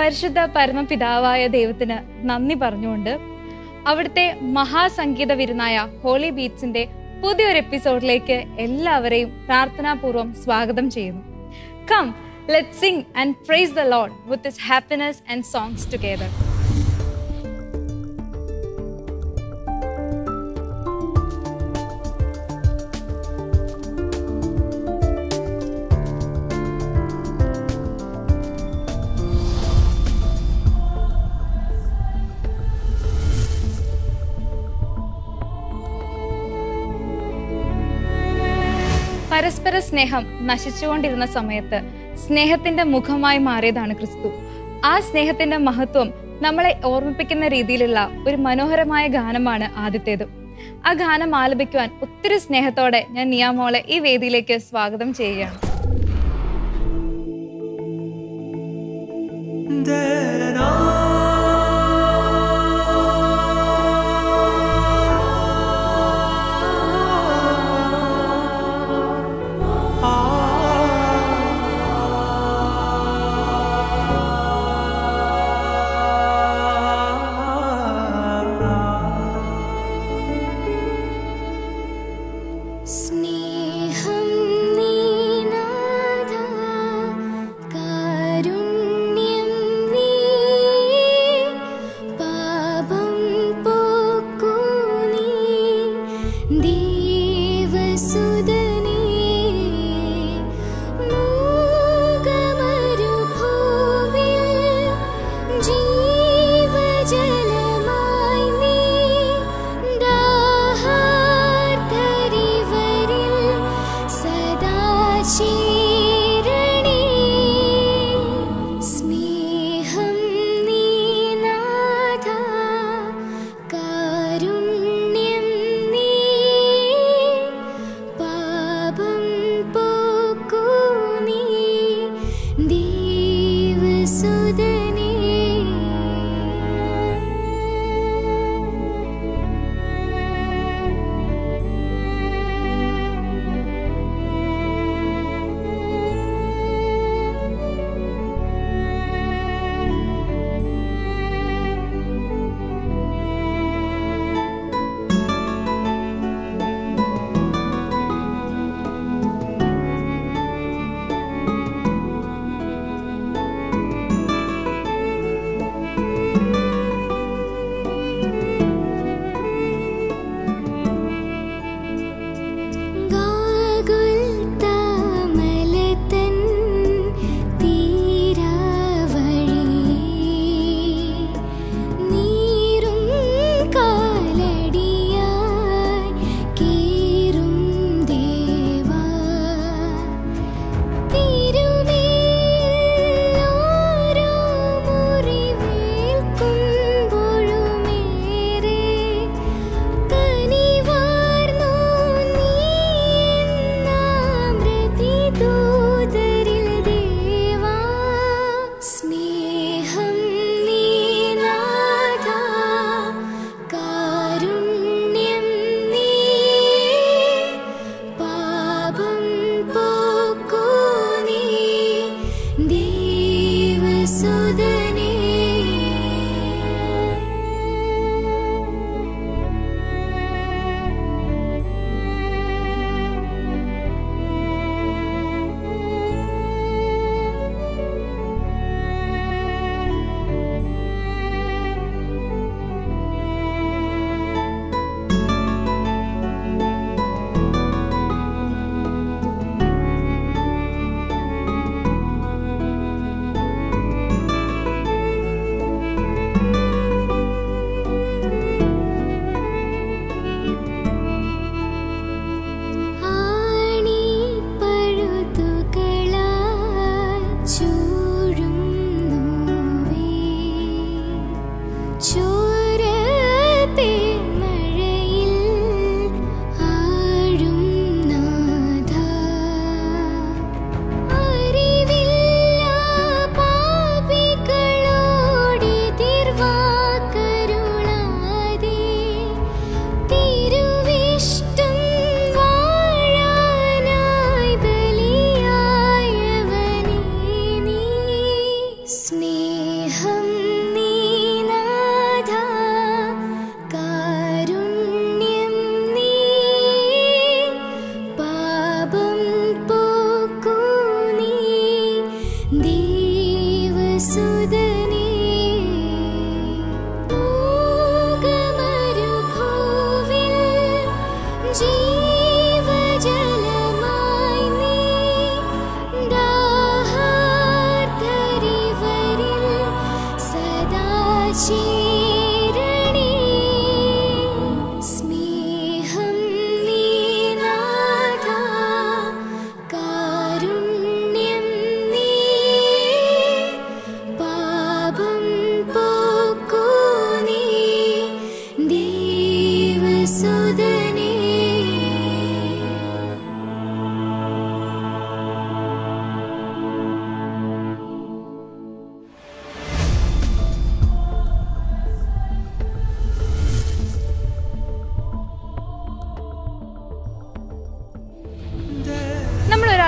പരിശുദ്ധ പരമപിതാവായ ദൈവത്തിന് നന്ദി പറഞ്ഞുകൊണ്ട് അവിടുത്തെ മഹാസംഗീത വിരുന്നായ ഹോളി ബീറ്റ്സിന്റെ പുതിയൊരു എപ്പിസോഡിലേക്ക് എല്ലാവരെയും പ്രാർത്ഥനാപൂർവ്വം സ്വാഗതം ചെയ്യുന്നു come let sing and praise the Lord with this happiness and songs together പരസ്പര സ്നേഹം നശിച്ചുകൊണ്ടിരുന്ന സമയത്ത് സ്നേഹത്തിന്റെ മുഖമായി മാറിയതാണ് ക്രിസ്തു ആ സ്നേഹത്തിന്റെ മഹത്വം നമ്മളെ ഓർമ്മിപ്പിക്കുന്ന രീതിയിലുള്ള ഒരു മനോഹരമായ ഗാനമാണ് ആദ്യത്തേത് ആ ഗാനം ആലപിക്കുവാൻ ഒത്തിരി സ്നേഹത്തോടെ ഞാൻ നിയാമോളെ ഈ വേദിയിലേക്ക് സ്വാഗതം ചെയ്യുകയാണ് സ്നേഹം നീനാഥ കാരുണ്യം നീ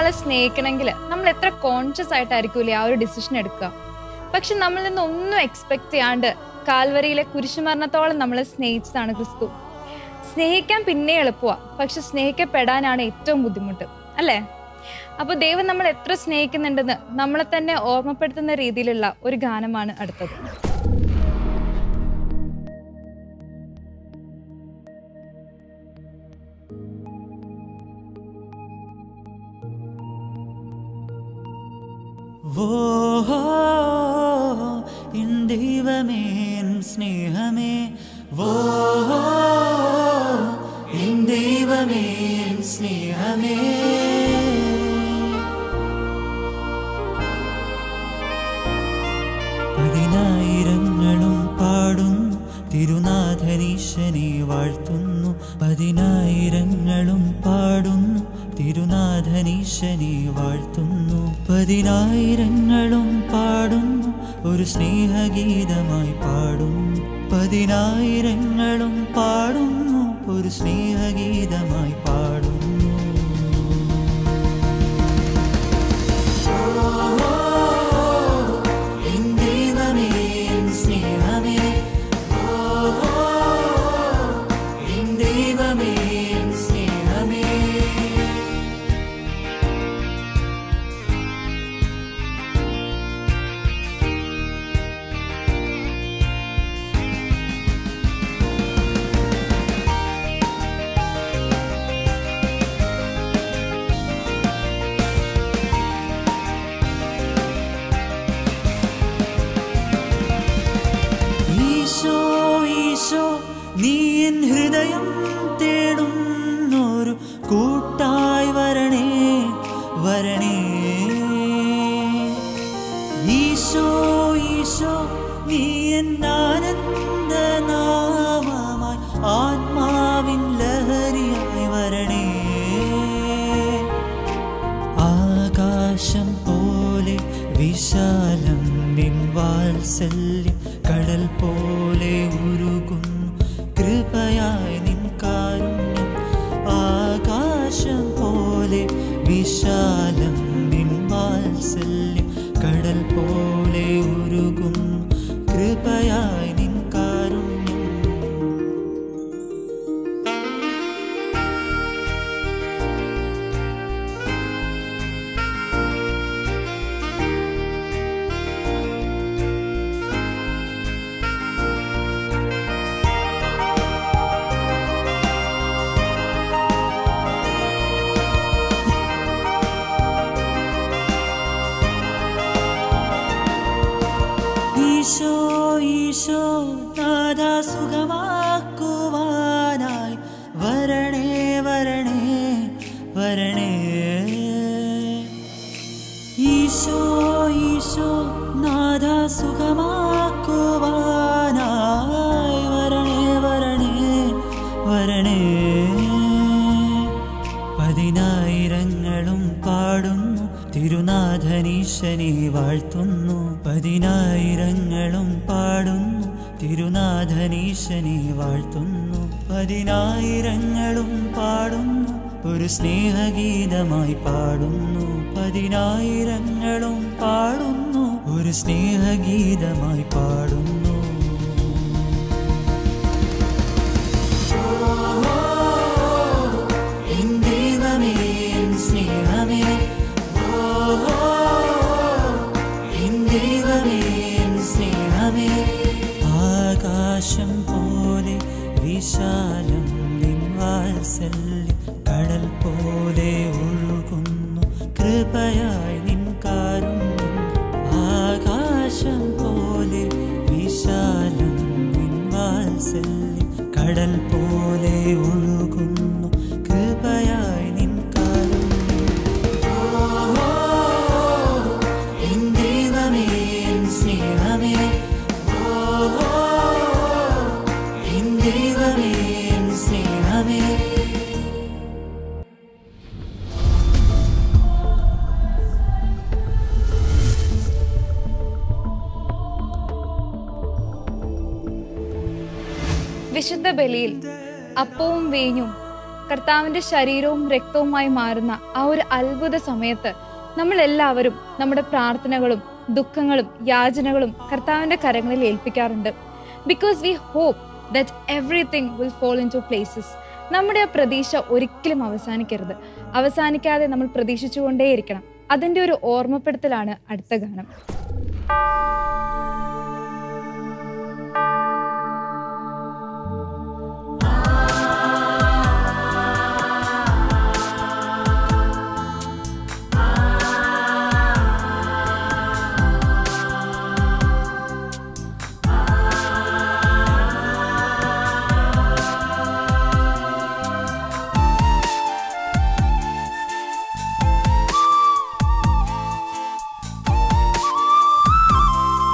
ഒരാളെ സ്നേഹിക്കണമെങ്കിൽ നമ്മൾ എത്ര കോൺഷ്യസ് ആയിട്ടായിരിക്കൂലേ ആ ഒരു ഡിസിഷൻ എടുക്കുക പക്ഷെ നമ്മളിൽ നിന്ന് ഒന്നും എക്സ്പെക്ട് ചെയ്യാണ്ട് കാൽവരിയിലെ കുരിശുമരണത്തോളം നമ്മളെ സ്നേഹിച്ചതാണ് ക്രിസ്തു സ്നേഹിക്കാൻ പിന്നെ എളുപ്പമാ പക്ഷെ സ്നേഹിക്കപ്പെടാനാണ് ഏറ്റവും ബുദ്ധിമുട്ട് അല്ലേ അപ്പൊ ദൈവം നമ്മൾ എത്ര സ്നേഹിക്കുന്നുണ്ടെന്ന് നമ്മളെ തന്നെ ഓർമ്മപ്പെടുത്തുന്ന രീതിയിലുള്ള ഒരു ഗാനമാണ് അടുത്തത് ഓ എൻ ദൈവമേ എൻ സ്നേഹമേ ഓ എൻ ദൈവമേ എൻ സ്നേഹമേ പതിനായിരങ്ങളും പാടുന്നു തിരുനാഥനീശനെ വാഴ്ത്തുന്നു പതിനായിരങ്ങളും പാടുന്നു തിരുനാഥനീശനെ വാഴ്ത്തുന്നു പതിനായിരങ്ങളും പാടുന്നു ഒരു സ്നേഹഗീതമായി പാടുന്നു പതിനായിരങ്ങളും പാടുന്നു ഒരു സ്നേഹഗീതമായി പാടുന്നു എൻ ദൈവമേ എൻ സ്നേഹമേ ഓ എൻ ദൈവമേ എൻ സ്നേഹമേ ഈശോ ഈശോ നീ എൻ ഹൃദയം തേടുന്നൊരു കൂട്ടായി വരണേ വരണേ ഈശോ ഈശോ നീ എൻ ആനന്ദനാമമായി ആത്മാവിൻ ലഹരിയായി വരണേ ആകാശം പോലെ വിശാലം നിൻ വാത്സല്യം കടൽ പോലെ ഉരുകുന്നു കൃപയായി നിൻ കാരുണ്യം ആകാശം പോലെ വിശാലം നിൻ വാത്സല്യം കടൽ പോലെ ഉരുകുന്നു കൃപയായി നിൻ കാരുണ്യം ഈശോ ഈശോ നാഥ സുഖമാക്കുവാനായി വരണേ വരണേ വരണേ ഈശോ ഈശോ നാഥ സുഖമാക്കുവാനായി വരണേ വരണേ വരണേ പതിനായിരങ്ങളും പാടുന്നു തിരുനാഥനീശനെ വാഴ്ത്തുന്നു പതിനായിരങ്ങളും പാടുന്നു തിരുനാഥനീശനെ വാഴ്ത്തുന്നു പതിനായിരങ്ങളും പാടുന്നു ഒരു സ്നേഹഗീതമായി പാടുന്നു പതിനായിരങ്ങളും പാടുന്നു ഒരു സ്നേഹഗീതമായി പാടുന്നു എൻ ദൈവമേ എൻ സ്നേഹമേ ഓ എൻ ദൈവമേ എൻ സ്നേഹമേ ആകാശം പോലെ വിശാലം നിൻ വാത്സല്യം കടൽ പോലെ ഒഴുകുന്നു കൃപയായി നിൻ കാരുണ്യം ആകാശം പോലെ വിശാലം നിൻ വാത്സല്യം കടൽ പോലെ ഒഴുകുന്നു കൃപയായി നിൻ കാരുണ്യം എൻ ദൈവമേ എൻ സ്നേഹമേ ഓ എൻ ദൈവമേ എൻ സ്നേഹമേ വിശുദ്ധ ബലിയിൽ അപ്പവും വീഞ്ഞും കർത്താവിന്റെ ശരീരവും രക്തവുമായി മാറുന്ന ആ ഒരു അത്ഭുത സമയത്ത് നമ്മൾ എല്ലാവരും നമ്മുടെ പ്രാർത്ഥനകളും ദുഃഖങ്ങളും യാചനകളും കർത്താവിന്റെ കരങ്ങളിൽ ഏൽപ്പിക്കാറുണ്ട് because we hope that everything will fall into places നമ്മുടെ ആ പ്രതീക്ഷ ഒരിക്കലും അവസാനിക്കരുത് അവസാനിക്കാതെ നമ്മൾ പ്രതീക്ഷിച്ചുകൊണ്ടേയിരിക്കണം അതിന്റെ ഒരു ഓർമ്മപ്പെടുത്തലാണ് അടുത്ത ഗാനം ആ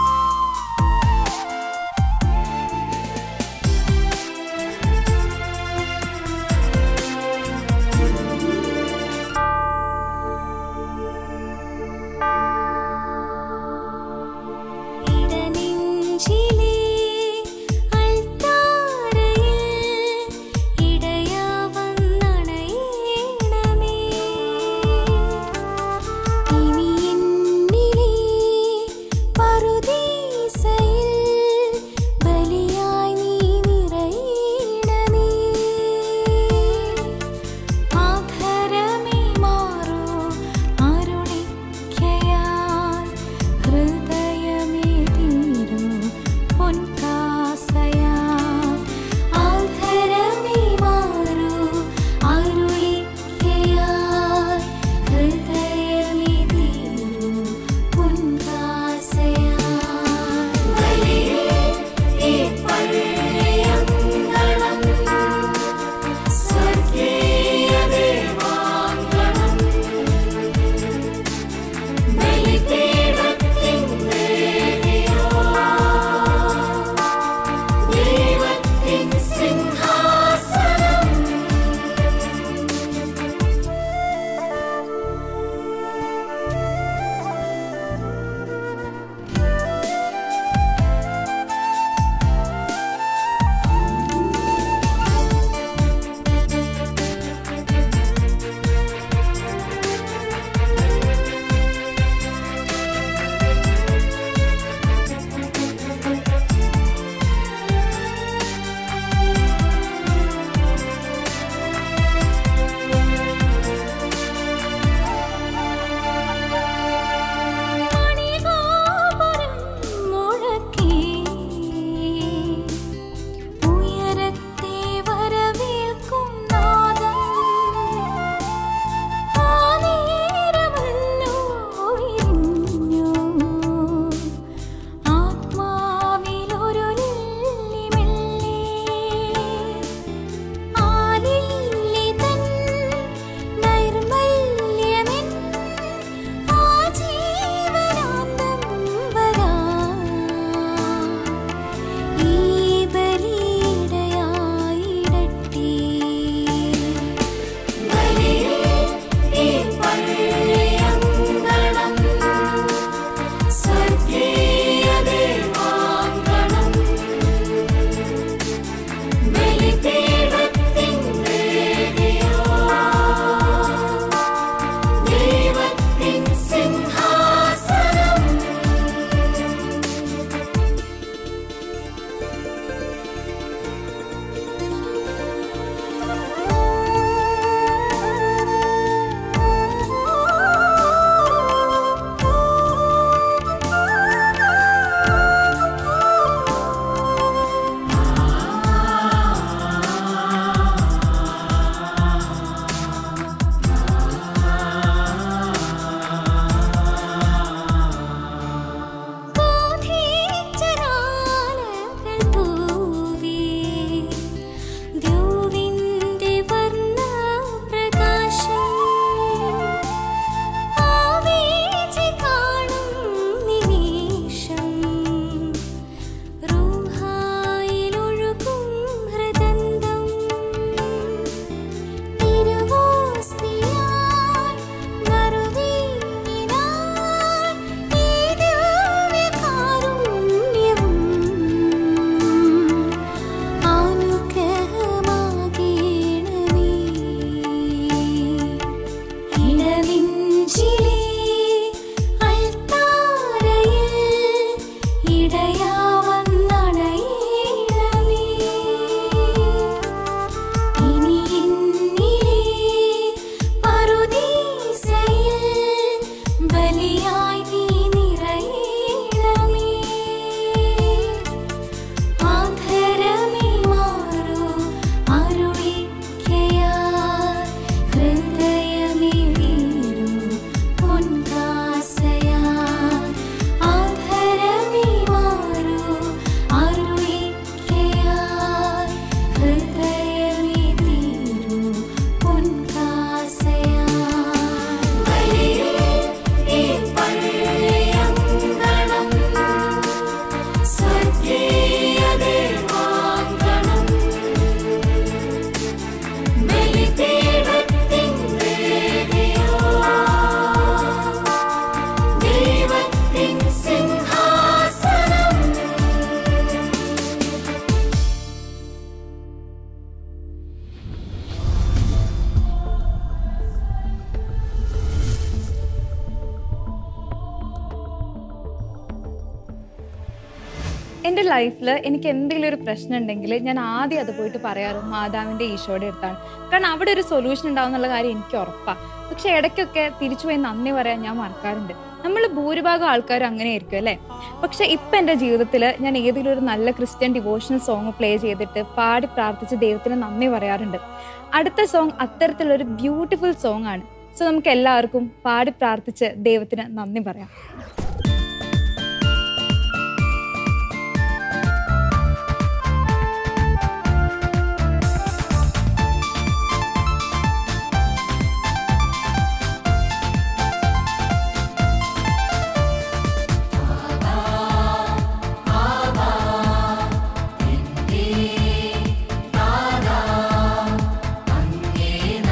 എൻ്റെ ലൈഫിൽ എനിക്ക് എന്തെങ്കിലും ഒരു പ്രശ്നം ഉണ്ടെങ്കിൽ ഞാൻ ആദ്യം അത് പോയിട്ട് പറയാറ് മാതാവിൻ്റെ ഈശോയുടെ അടുത്താണ് കാരണം അവിടെ ഒരു സൊല്യൂഷൻ ഉണ്ടാവും എന്നുള്ള കാര്യം എനിക്ക് ഉറപ്പാണ് പക്ഷെ ഇടയ്ക്കൊക്കെ തിരിച്ചു പോയി നന്ദി പറയാൻ ഞാൻ മറക്കാറുണ്ട് നമ്മൾ ഭൂരിഭാഗം ആൾക്കാരും അങ്ങനെ ആയിരിക്കും അല്ലേ പക്ഷെ ഇപ്പം എൻ്റെ ജീവിതത്തിൽ ഞാൻ ഏതെങ്കിലും ഒരു നല്ല ക്രിസ്ത്യൻ ഡിവോഷണൽ സോങ് പ്ലേ ചെയ്തിട്ട് പാടി പ്രാർത്ഥിച്ച് ദൈവത്തിന് നന്ദി പറയാറുണ്ട് അടുത്ത സോങ് അത്തരത്തിലൊരു ബ്യൂട്ടിഫുൾ സോങ് ആണ് സോ നമുക്ക് എല്ലാവർക്കും പാടി പ്രാർത്ഥിച്ച് ദൈവത്തിന് നന്ദി പറയാം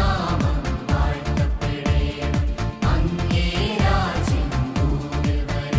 അങ്ങേ രാജ്യം ഭൂമിൽ വരെ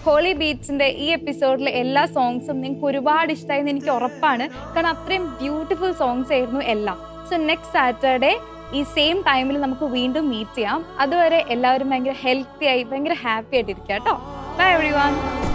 ഹോളി ബീറ്റ്സിന്റെ ഈ എപ്പിസോഡിലെ എല്ലാ സോങ്സും നിങ്ങൾക്ക് ഒരുപാട് ഇഷ്ടമായി എന്ന് എനിക്ക് ഉറപ്പാണ് കാരണം അത്രയും ബ്യൂട്ടിഫുൾ സോങ്സ് ആയിരുന്നു എല്ലാം സോ നെക്സ്റ്റ് സാറ്റർഡേ ഈ സെയിം ടൈമിൽ നമുക്ക് വീണ്ടും മീറ്റ് ചെയ്യാം അതുവരെ എല്ലാവരും ഭയങ്കര ഹെൽത്തി ആയി ഭയങ്കര ഹാപ്പി ആയിട്ടിരിക്കുക കേട്ടോ ബൈ എവറി വൺ